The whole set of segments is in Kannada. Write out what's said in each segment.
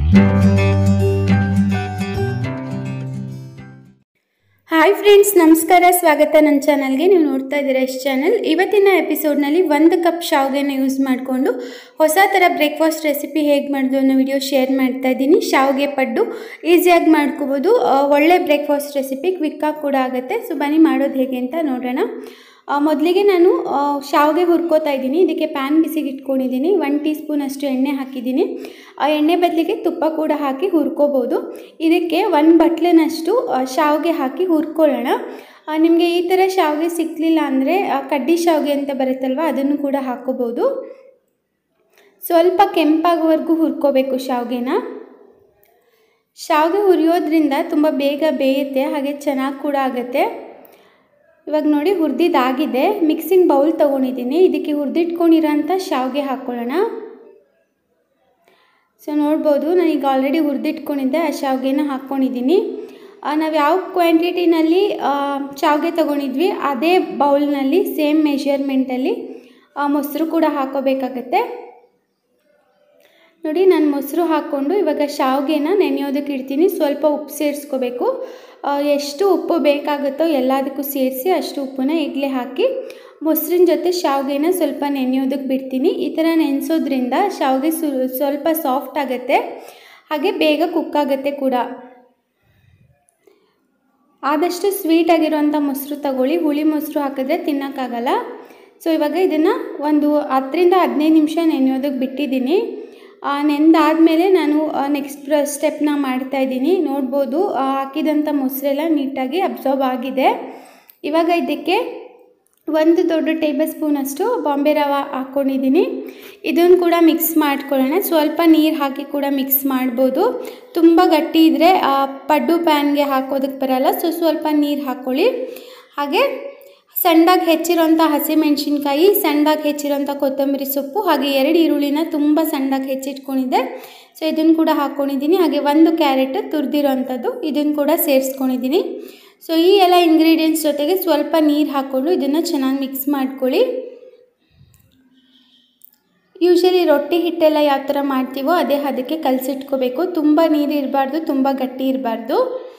ಹಾಯ್ ಫ್ರೆಂಡ್ಸ್ ನಮಸ್ಕಾರ ಸ್ವಾಗತ ನನ್ನ ಚಾನಲ್ಗೆ ನೀವು ನೋಡ್ತಾ ಇದ್ದೀರಾ ಇಷ್ಟು ಚಾನಲ್ ಇವತ್ತಿನ ಎಪಿಸೋಡ್ನಲ್ಲಿ ಒಂದು ಕಪ್ ಶಾವ್ಗೆನ ಯೂಸ್ ಮಾಡಿಕೊಂಡು ಹೊಸ ಥರ ಬ್ರೇಕ್ಫಾಸ್ಟ್ ರೆಸಿಪಿ ಹೇಗೆ ಮಾಡೋದು ಅನ್ನೋ ವಿಡಿಯೋ ಶೇರ್ ಮಾಡ್ತಾ ಇದ್ದೀನಿ ಶಾವ್ಗೆ ಪಡ್ಡು ಈಸಿಯಾಗಿ ಮಾಡ್ಕೋಬೋದು ಆ, ಒಳ್ಳೆ ಬ್ರೇಕ್ಫಾಸ್ಟ್ ರೆಸಿಪಿ ಕ್ವಿಕ್ಕಾಗಿ ಕೂಡ ಆಗುತ್ತೆ ಸೊ ಬನ್ನಿ ಮಾಡೋದು ಹೇಗೆ ಅಂತ ನೋಡೋಣ ಆ, ಮೊದಲಿಗೆ ನಾನು ಆ, ಶಾವ್ಗೆ ಹುರ್ಕೋತಾ ಇದ್ದೀನಿ ಇದಕ್ಕೆ ಪ್ಯಾನ್ ಬಿಸಿಗೆ ಇಟ್ಕೊಂಡಿದ್ದೀನಿ ಒನ್ ಟೀ ಸ್ಪೂನ್ ಅಷ್ಟು ಎಣ್ಣೆ ಹಾಕಿದ್ದೀನಿ ಆ ಎಣ್ಣೆ ಬದಲಿಗೆ ತುಪ್ಪ ಕೂಡ ಹಾಕಿ ಹುರ್ಕೋಬೋದು ಇದಕ್ಕೆ ಒಂದು ಬಟ್ಲಿನಷ್ಟು ಆ, ಶಾವ್ಗೆ ಹಾಕಿ ಹುರ್ಕೊಳ್ಳೋಣ ನಿಮಗೆ ಈ ಥರ ಶಾವ್ಗೆ ಸಿಕ್ಕಲಿಲ್ಲ ಅಂದರೆ ಕಡ್ಡಿ ಶಾವ್ಗೆ ಅಂತ ಬರುತ್ತಲ್ವ ಅದನ್ನು ಕೂಡ ಹಾಕೋಬೋದು ಸ್ವಲ್ಪ ಕೆಂಪಾಗುವವರೆಗೂ ಹುರ್ಕೋಬೇಕು ಶಾವ್ಗೆನ ಶಾವ್ಗೆ ಹುರಿಯೋದ್ರಿಂದ ತುಂಬ ಬೇಗ ಬೇಯುತ್ತೆ ಹಾಗೆ ಚೆನ್ನಾಗಿ ಕೂಡ ಆಗುತ್ತೆ ಇವಾಗ ನೋಡಿ ಹುರಿದಿದ್ದಾಗಿದೆ ಮಿಕ್ಸಿಂಗ್ ಬೌಲ್ ತೊಗೊಂಡಿದ್ದೀನಿ ಇದಕ್ಕೆ ಹುರಿದಿಟ್ಕೊಂಡಿರೋಂಥ ಶಾವ್ಗೆ ಹಾಕ್ಕೊಳ್ಳೋಣ ಸೊ ನೋಡ್ಬೋದು ನಾನೀಗ ಆಲ್ರೆಡಿ ಹುರಿದಿಟ್ಕೊಂಡಿದ್ದೆ ಆ ಶಾವ್ಗೆನ ಹಾಕ್ಕೊಂಡಿದ್ದೀನಿ ನಾವು ಯಾವ ಕ್ವಾಂಟಿಟಿನಲ್ಲಿ ಶಾವ್ಗೆ ತೊಗೊಂಡಿದ್ವಿ ಅದೇ ಬೌಲ್ನಲ್ಲಿ ಸೇಮ್ ಮೆಷರ್ಮೆಂಟಲ್ಲಿ ಮೊಸರು ಕೂಡ ಹಾಕೋಬೇಕಾಗತ್ತೆ ನೋಡಿ ನಾನು ಮೊಸರು ಹಾಕ್ಕೊಂಡು ಇವಾಗ ಶಾವ್ಗೆನ ನೆನೆಯೋದಕ್ಕೆ ಇಡ್ತೀನಿ ಸ್ವಲ್ಪ ಉಪ್ಪು ಸೇರಿಸ್ಕೋಬೇಕು ಆ, ಎಷ್ಟು ಉಪ್ಪು ಬೇಕಾಗುತ್ತೋ ಎಲ್ಲದಕ್ಕೂ ಸೇರಿಸಿ ಅಷ್ಟು ಉಪ್ಪನ್ನ ಈಗಲೇ ಹಾಕಿ ಮೊಸರಿನ ಜೊತೆ ಶಾವ್ಗೆನ ಸ್ವಲ್ಪ ನೆನೆಯೋದಕ್ಕೆ ಬಿಡ್ತೀನಿ ಈ ಥರ ನೆನೆಸೋದ್ರಿಂದ ಶಾವ್ಗೆ ಸು ಸ್ವಲ್ಪ ಸಾಫ್ಟ್ ಆಗುತ್ತೆ ಹಾಗೆ ಬೇಗ ಕುಕ್ ಆಗುತ್ತೆ ಕೂಡ ಆದಷ್ಟು ಸ್ವೀಟ್ ಆಗಿರೋಂಥ ಮೊಸರು ತಗೊಳ್ಳಿ ಹುಳಿ ಮೊಸರು ಹಾಕಿದ್ರೆ ತಿನ್ನೋಕ್ಕಾಗಲ್ಲ ಸೊ ಇವಾಗ ಇದನ್ನು ಒಂದು ಹತ್ತರಿಂದ ಹದಿನೈದು ನಿಮಿಷ ನೆನೆಯೋದಕ್ಕೆ ಬಿಟ್ಟಿದ್ದೀನಿ ನೆಂದಾದಮೇಲೆ ನಾನು ನೆಕ್ಸ್ಟ್ ಸ್ಟೆಪ್ನ ಮಾಡ್ತಾಯಿದ್ದೀನಿ ನೋಡ್ಬೋದು ಆ, ಹಾಕಿದಂಥ ಮೊಸರೆಲ್ಲ ನೀಟಾಗಿ ಅಬ್ಸಾರ್ಬ್ ಆಗಿದೆ ಇವಾಗ ಇದಕ್ಕೆ ಒಂದು ದೊಡ್ಡ ಟೇಬಲ್ ಸ್ಪೂನಷ್ಟು ಬಾಂಬೆ ರವೆ ಹಾಕ್ಕೊಂಡಿದ್ದೀನಿ ಇದನ್ನು ಕೂಡ ಮಿಕ್ಸ್ ಮಾಡ್ಕೊಳ್ಳೋಣ ಸ್ವಲ್ಪ ನೀರು ಹಾಕಿ ಕೂಡ ಮಿಕ್ಸ್ ಮಾಡ್ಬೋದು ತುಂಬ ಗಟ್ಟಿ ಇದ್ದರೆ ಪಡ್ಡು ಪ್ಯಾನ್ಗೆ ಹಾಕೋದಕ್ಕೆ ಬರಲ್ಲ ಸೊ ಸ್ವಲ್ಪ ನೀರು ಹಾಕ್ಕೊಳ್ಳಿ ಹಾಗೆ ಸಣ್ಣದಾಗಿ ಹೆಚ್ಚಿರೋಂಥ ಹಸಿಮೆಣಸಿನ್ಕಾಯಿ ಸಣ್ಣದಾಗಿ ಹೆಚ್ಚಿರೋಂಥ ಕೊತ್ತಂಬರಿ ಸೊಪ್ಪು ಹಾಗೆ ಎರಡು ಈರುಳ್ಳಿನ ತುಂಬ ಸಣ್ಣದಾಗಿ ಹೆಚ್ಚಿಟ್ಕೊಂಡಿದ್ದೆ ಸೊ ಇದನ್ನು ಕೂಡ ಹಾಕ್ಕೊಂಡಿದ್ದೀನಿ ಹಾಗೆ ಒಂದು ಕ್ಯಾರೆಟ್ ತುರಿದಿರೋಂಥದ್ದು ಇದನ್ನು ಕೂಡ ಸೇರಿಸ್ಕೊಂಡಿದ್ದೀನಿ ಸೊ ಈ ಎಲ್ಲ ಇಂಗ್ರೀಡಿಯೆಂಟ್ಸ್ ಜೊತೆಗೆ ಸ್ವಲ್ಪ ನೀರು ಹಾಕ್ಕೊಂಡು ಇದನ್ನು ಚೆನ್ನಾಗಿ ಮಿಕ್ಸ್ ಮಾಡ್ಕೊಳ್ಳಿ ಯೂಶಲಿ ರೊಟ್ಟಿ ಹಿಟ್ಟೆಲ್ಲ ಯಾವ ಥರ ಮಾಡ್ತೀವೋ ಅದೇ ಅದಕ್ಕೆ ಕಲಸಿಟ್ಕೋಬೇಕು ತುಂಬ ನೀರು ಇರಬಾರ್ದು ತುಂಬ ಗಟ್ಟಿ ಇರಬಾರ್ದು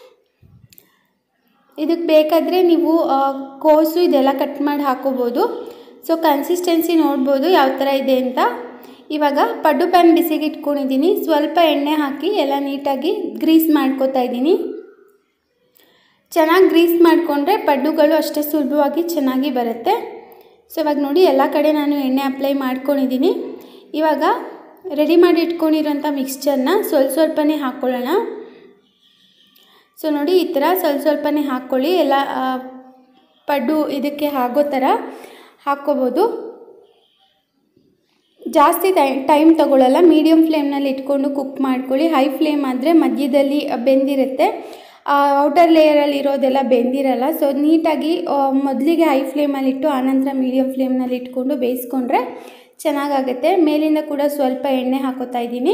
ಇದಕ್ಕೆ ಬೇಕಾದರೆ ನೀವು ಆ, ಕೋಸು ಇದೆಲ್ಲ ಕಟ್ ಮಾಡಿ ಹಾಕೋಬೋದು ಸೊ ಕನ್ಸಿಸ್ಟೆನ್ಸಿ ನೋಡ್ಬೋದು ಯಾವ ಥರ ಇದೆ ಅಂತ ಇವಾಗ ಪಡ್ಡು ಪ್ಯಾನ್ ಬಿಸಿಗೆ ಇಟ್ಕೊಂಡಿದ್ದೀನಿ ಸ್ವಲ್ಪ ಎಣ್ಣೆ ಹಾಕಿ ಎಲ್ಲ ನೀಟಾಗಿ ಗ್ರೀಸ್ ಮಾಡ್ಕೋತಾ ಇದ್ದೀನಿ ಚೆನ್ನಾಗಿ ಗ್ರೀಸ್ ಮಾಡಿಕೊಂಡ್ರೆ ಪಡ್ಡುಗಳು ಅಷ್ಟೇ ಸುಲಭವಾಗಿ ಚೆನ್ನಾಗಿ ಬರುತ್ತೆ ಸೊ ಇವಾಗ ನೋಡಿ ಎಲ್ಲ ಕಡೆ ನಾನು ಎಣ್ಣೆ ಅಪ್ಲೈ ಮಾಡ್ಕೊಂಡಿದ್ದೀನಿ ಇವಾಗ ರೆಡಿ ಮಾಡಿ ಇಟ್ಕೊಂಡಿರೋಂಥ ಮಿಕ್ಸ್ಚರ್ನ ಸ್ವಲ್ಪ ಸ್ವಲ್ಪನೇ ಹಾಕ್ಕೊಳ್ಳೋಣ ಸೊ ನೋಡಿ ಈ ಥರ ಸ್ವಲ್ಪ ಸ್ವಲ್ಪನೇ ಹಾಕ್ಕೊಳ್ಳಿ ಎಲ್ಲ ಆ, ಪಡ್ಡು ಇದಕ್ಕೆ ಆಗೋ ಥರ ಹಾಕ್ಕೋಬೋದು ಜಾಸ್ತಿ ಟೈ ಟೈಮ್ ತಗೊಳ್ಳಲ್ಲ ಮೀಡಿಯಮ್ ಫ್ಲೇಮ್ನಲ್ಲಿ ಇಟ್ಕೊಂಡು ಕುಕ್ ಮಾಡ್ಕೊಳ್ಳಿ ಹೈ ಫ್ಲೇಮ್ ಆದರೆ ಮಧ್ಯದಲ್ಲಿ ಬೆಂದಿರುತ್ತೆ ಔಟರ್ ಲೇಯರಲ್ಲಿ ಇರೋದೆಲ್ಲ ಬೆಂದಿರಲ್ಲ ಸೊ ನೀಟಾಗಿ ಮೊದಲಿಗೆ ಹೈ ಫ್ಲೇಮಲ್ಲಿ ಇಟ್ಟು ಆನಂತರ ಮೀಡಿಯಮ್ ಫ್ಲೇಮ್ನಲ್ಲಿ ಇಟ್ಕೊಂಡು ಬೇಯಿಸ್ಕೊಂಡ್ರೆ ಚೆನ್ನಾಗಾಗುತ್ತೆ ಮೇಲಿಂದ ಕೂಡ ಸ್ವಲ್ಪ ಎಣ್ಣೆ ಹಾಕೋತಾ ಇದ್ದೀನಿ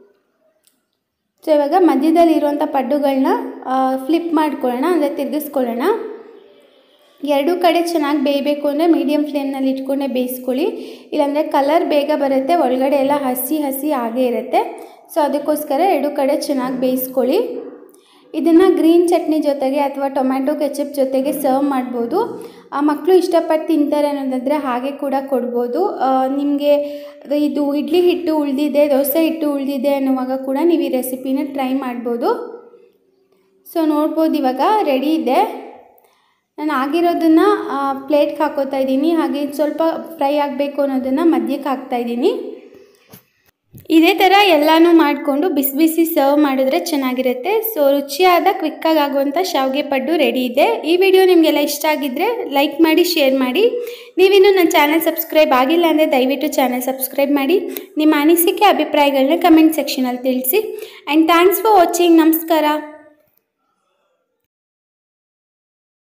ಸೊ ಇವಾಗ ಮಧ್ಯದಲ್ಲಿ ಇರುವಂಥ ಪಡ್ಡುಗಳನ್ನ ಫ್ಲಿಪ್ ಮಾಡ್ಕೊಳ್ಳೋಣ ಅಂದರೆ ತಿರುಗಿಸ್ಕೊಳ್ಳೋಣ ಎರಡೂ ಕಡೆ ಚೆನ್ನಾಗಿ ಬೇಯಬೇಕು ಅಂದರೆ ಮೀಡಿಯಮ್ ಫ್ಲೇಮ್ನಲ್ಲಿ ಇಟ್ಕೊಂಡೆ ಬೇಯಿಸ್ಕೊಳ್ಳಿ ಇಲ್ಲಾಂದರೆ ಕಲರ್ ಬೇಗ ಬರುತ್ತೆ ಒಳಗಡೆ ಎಲ್ಲ ಹಸಿ ಹಸಿ ಆಗೇ ಇರುತ್ತೆ ಸೊ ಅದಕ್ಕೋಸ್ಕರ ಎರಡೂ ಕಡೆ ಚೆನ್ನಾಗಿ ಬೇಯಿಸ್ಕೊಳ್ಳಿ ಇದನ್ನು ಗ್ರೀನ್ ಚಟ್ನಿ ಜೊತೆಗೆ ಅಥವಾ ಟೊಮ್ಯಾಟೊ ಕೆಚಪ್ ಜೊತೆಗೆ ಸರ್ವ್ ಮಾಡ್ಬೋದು ಆ ಮಕ್ಕಳು ಇಷ್ಟಪಟ್ಟು ತಿಂತಾರೆ ಅನ್ನೋದಾದರೆ ಹಾಗೆ ಕೂಡ ಕೊಡ್ಬೋದು ನಿಮಗೆ ಇದು ಇಡ್ಲಿ ಹಿಟ್ಟು ಉಳಿದಿದೆ ದೋಸೆ ಹಿಟ್ಟು ಉಳಿದಿದೆ ಅನ್ನುವಾಗ ಕೂಡ ನೀವು ಈ ರೆಸಿಪಿನ ಟ್ರೈ ಮಾಡ್ಬೋದು ಸೊ ನೋಡ್ಬೋದು ಇವಾಗ ರೆಡಿ ಇದೆ ನಾನು ಆಗಿರೋದನ್ನು ಪ್ಲೇಟ್ಗೆ ಹಾಕೋತಾ ಇದ್ದೀನಿ ಹಾಗೆ ಸ್ವಲ್ಪ ಫ್ರೈ ಆಗಬೇಕು ಅನ್ನೋದನ್ನು ಮಧ್ಯಕ್ಕೆ ಹಾಕ್ತಾ ಇದ್ದೀನಿ ಇದೇ ಥರ ಎಲ್ಲನೂ ಮಾಡಿಕೊಂಡು ಬಿಸಿ ಬಿಸಿ ಸರ್ವ್ ಮಾಡಿದ್ರೆ ಚೆನ್ನಾಗಿರುತ್ತೆ ಸೊ ರುಚಿಯಾದ ಕ್ವಿಕ್ಕಾಗಿ ಆಗುವಂಥ ಶಾವಿಗೆ ಪಡ್ಡು ರೆಡಿ ಇದೆ ಈ ವಿಡಿಯೋ ನಿಮಗೆಲ್ಲ ಇಷ್ಟ ಆಗಿದ್ದರೆ ಲೈಕ್ ಮಾಡಿ ಶೇರ್ ಮಾಡಿ ನೀವಿನ್ನೂ ನನ್ನ ಚಾನಲ್ ಸಬ್ಸ್ಕ್ರೈಬ್ ಆಗಿಲ್ಲ ಅಂದರೆ ದಯವಿಟ್ಟು ಚಾನಲ್ ಸಬ್ಸ್ಕ್ರೈಬ್ ಮಾಡಿ ನಿಮ್ಮ ಅನಿಸಿಕೆ ಅಭಿಪ್ರಾಯಗಳನ್ನ ಕಮೆಂಟ್ ಸೆಕ್ಷನಲ್ಲಿ ತಿಳಿಸಿ ಆ್ಯಂಡ್ ಥ್ಯಾಂಕ್ಸ್ ಫಾರ್ ವಾಚಿಂಗ್ ನಮಸ್ಕಾರ